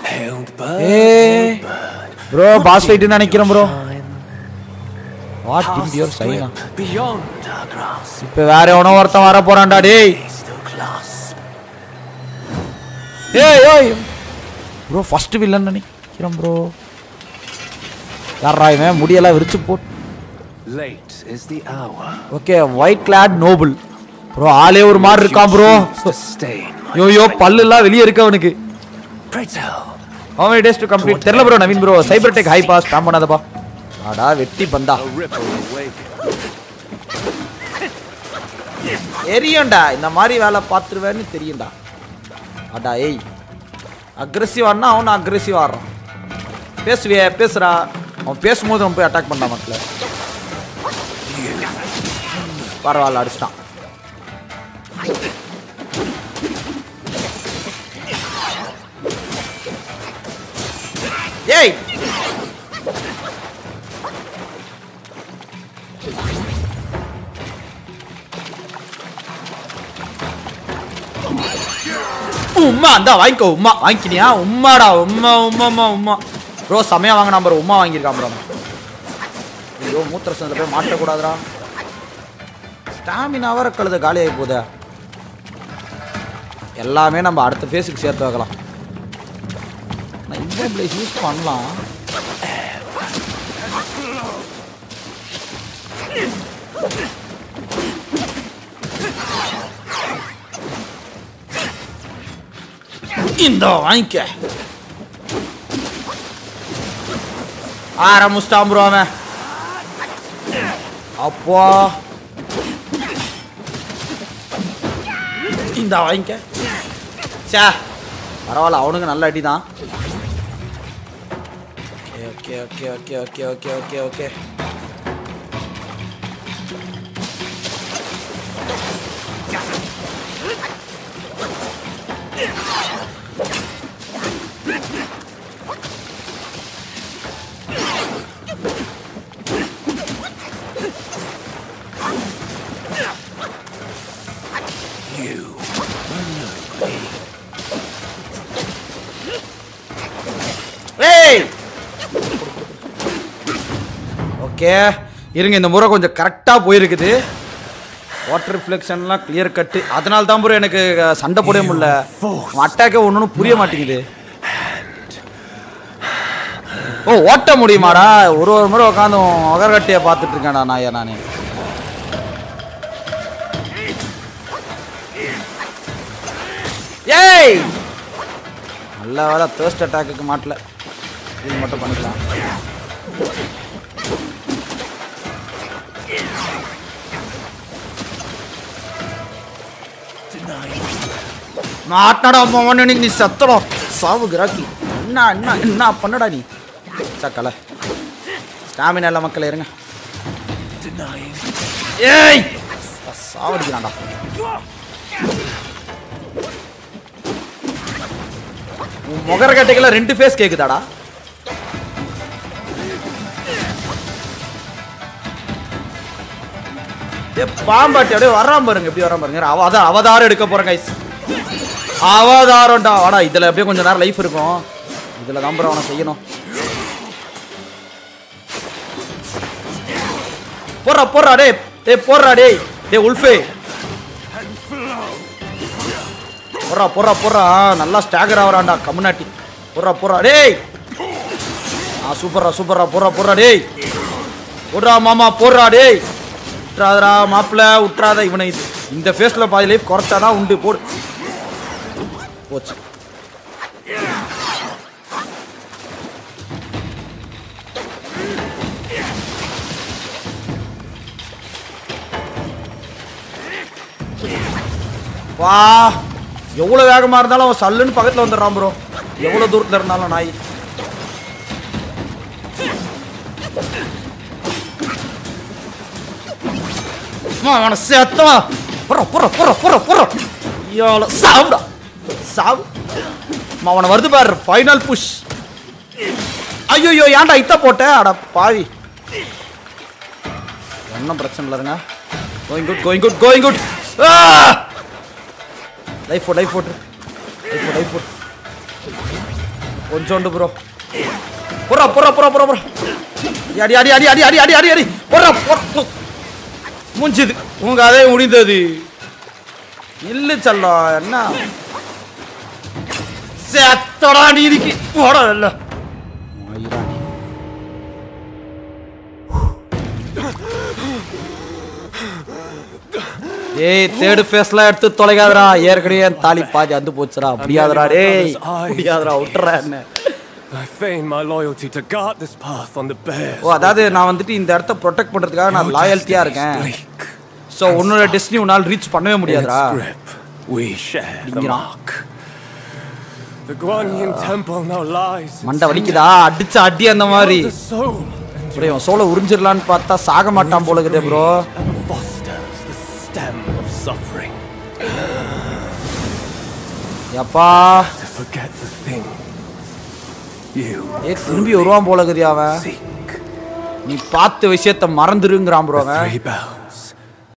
Hailed bird, ஏய் bird, bro boss ஃபைட்னு நினைக்கிறேன் bro fine, what past in your china grip, beyond our grasp, இப்போ வேற எவனோ ஒருத்தன் வர போறான்டா டேய் they still clasp. ஏய் ஏய் ப்ரோ ஃபர்ஸ்ட் வில்லன் நினைக்கிறேன் ப்ரோ யாரா இவன் முடியெல்லாம் விரிச்சு போட்டு Late is the hour. Okay white clad noble bro ஆளே ஒரு மாதிரி இருக்கான் bro Choose to stain my yo பல்லுலாம் வெளியே இருக்கு அவனுக்கு Pray tell, how many days to complete தெரியல bro Naveen bro cyber tech hi boss ஸ்டாம் பண்ணாதப்பா ஆடா வெட்டி பந்தா a ripple awake. தெரியும்டா இந்த மாதிரி வேலை பார்த்துருவேன்னு தெரியும்டா அடா ஏய் அக்ரெசிவ் ஆடினா அவனும் அக்ரெசிவ் ஆடுறான் பேசுவியே பேசுறா அவன் பேசும்போது அவன் போய் அட்டாக் பண்ணான் மக்களை பரவாயில்ல அடிச்சிட்டான் ஏய் உம்மா இந்தா வாங்கிக்கோ உம்மா வாங்கிக்கினியா உம்மாடா உம்மா உம்மா உம்மா ப்ரோ செமையா வாங்கினா ப்ரோ உம்மா வாங்கியிருக்கான் ப்ரோ ஐயோ மூத்திர சந்தில் போய் மாட்டக்கூடாதுடா ஸ்டாமினா வர கழுத காலியாகி போதே எல்லாமே நம்ம அடுத்த ஃபேஸுக்கு சேர்த்து வைக்கலாம் நான் இந்த பிளேஸ் யூஸ் பண்ணலாம் இந்த வாங்கிக்க ஆரம்பிச்சிட்டான் ப்ரோ அவன் அப்போ இந்த வாங்கிக்க சே பரவாயில்ல அவனுக்கு நல்ல அடி தான் okay okay okay okay okay okay okay You ஏய் ஓகே இருங்க இந்த முறை கொஞ்சம் கரெக்டாக போயிருக்குது வாட்டர் ரிஃப்ளெக்ஷன்லாம் கிளியர் கட்டு அதனால தான் ப்ரோ எனக்கு அஹ், சண்டை போடவே முடியல அட்டாக்கே ஒன்று புரிய மாட்டேங்குது ஓ ஓட்ட முடியுமாடா ஒரு ஒரு முறை உட்காந்து ஒகர்கட்டியை பார்த்துட்டு இருக்கேன்டா நாயா நானே ஏய் நல்ல வேலை தேர்ஸ்ட் அட்டாக்குக்கு மாட்டல இது மட்டும் பண்ணிக்கலாம் மாட்டடா மோகன் நீ சத்தடா சாவு கிராக்கி என்ன என்ன என்ன பண்ணடா நீ சக்கல ஸ்டாமினா இல்ல மக்கள் இருங்க denying ஏய் சாவடிக்கிறான்டா உன் முகர கட்டைக்கெல்லாம் ரெண்டு ஃபேஸ் கேக்குதாடா ஏ பாம்பாட்டி அப்படியே வராம பாருங்க எப்படி வராம பாருங்க அவ அதான் அவதாரம் எடுக்க போறேன் கைஸ் அவதாரம்டா வாடா இதுல அப்படியே கொஞ்ச நேரம் லைஃப் இருக்கும் இதுல தான் bro அவனை செய்யணும் போடுறா போடுறா டேய் டேய் போடுறா டேய் டேய் உல்ஃபே போடுறா போடுறா போடுறா நல்லா ஸ்டாகர் ஆவறான்டா கம்முனாட்டி போடுறா போடுறா டேய் ஆ சூப்பர்ரா சூப்பர்ரா போடுறா போடுறா டேய் போடுறா மாமா போடுறா டேய் விட்றாதடா மாப்பிள்ள விட்றாத இவனை இது- இந்த ஃபேஸ்ல பாதி லைஃப் குறைச்சாதான் உண்டு போடு போச்சு வா எவ்வளவு வேகமா இருந்தாலும் அவன் சல்லுன்னு பக்கத்துல வந்துடுறான் ப்ரோ எவ்வளவு தூரத்துல இருந்தாலும் நாய் அம்மா, அவனை செத்தவா புற புற புற புற புற ஐயோல சாவுடா சாவு அம்மா, அவனை வருது பாரு ஃபைனல் புஷ் ஐயோ ஏன்டா இத்த போட்ட அட பாவி ஒன்றும் பிரச்சனை இல்லைங்க going good going good going good life boat life boat life boat life boat கொஞ்சோண்டு ப்ரோ போறா போறா போறா போறா போறா அடி அடி அடி அடி அடி அடி அடி அடி போறா போறா முடிஞ்சது உங்க அதே முடிந்தது இல்லு செல்லம் என்ன செத்தடா நீ இதுக்கு போடா இல்ல ஏய் தேர்டு ஃபேஸ்லாம் எடுத்து தொலைக்காதடா ஏற்கனவே என் தாலி பாதி வந்து போச்சுடா முடியாதுடா டேய் முடியாதுடா விட்டுறா என்ன I feign my loyalty to guard this path on the bears. ஓ அதாவது நான் வந்துட்டு இந்த இடத்த ப்ரொடெக்ட் பண்றதுக்காக நான் லாயல்ட்டியா இருக்கேன் Bleak. ஸோ உன்னோட டெஸ்டினி உன்னால் ரீச் பண்ணவே In its முடியாதுடா grip, we share the Dingira. mark. The Guanyin temple now lies. in மண்டை வலிக்குதா அடிச்ச அடி அந்த மாதிரி The soul ப்ரோ இவன் சோலை உறிஞ்சிடலான்னு பார்த்தா சாக மாட்டான் போல இருக்குதே bro ever fosters the stem of suffering. எப்பா To forget the thing you ஏ திரும்பி வருவான் போல இருக்குதே அவன் seek. நீ பார்த்த விஷயத்த மறந்துருங்கிறான் ப்ரோ The அவன் three bells.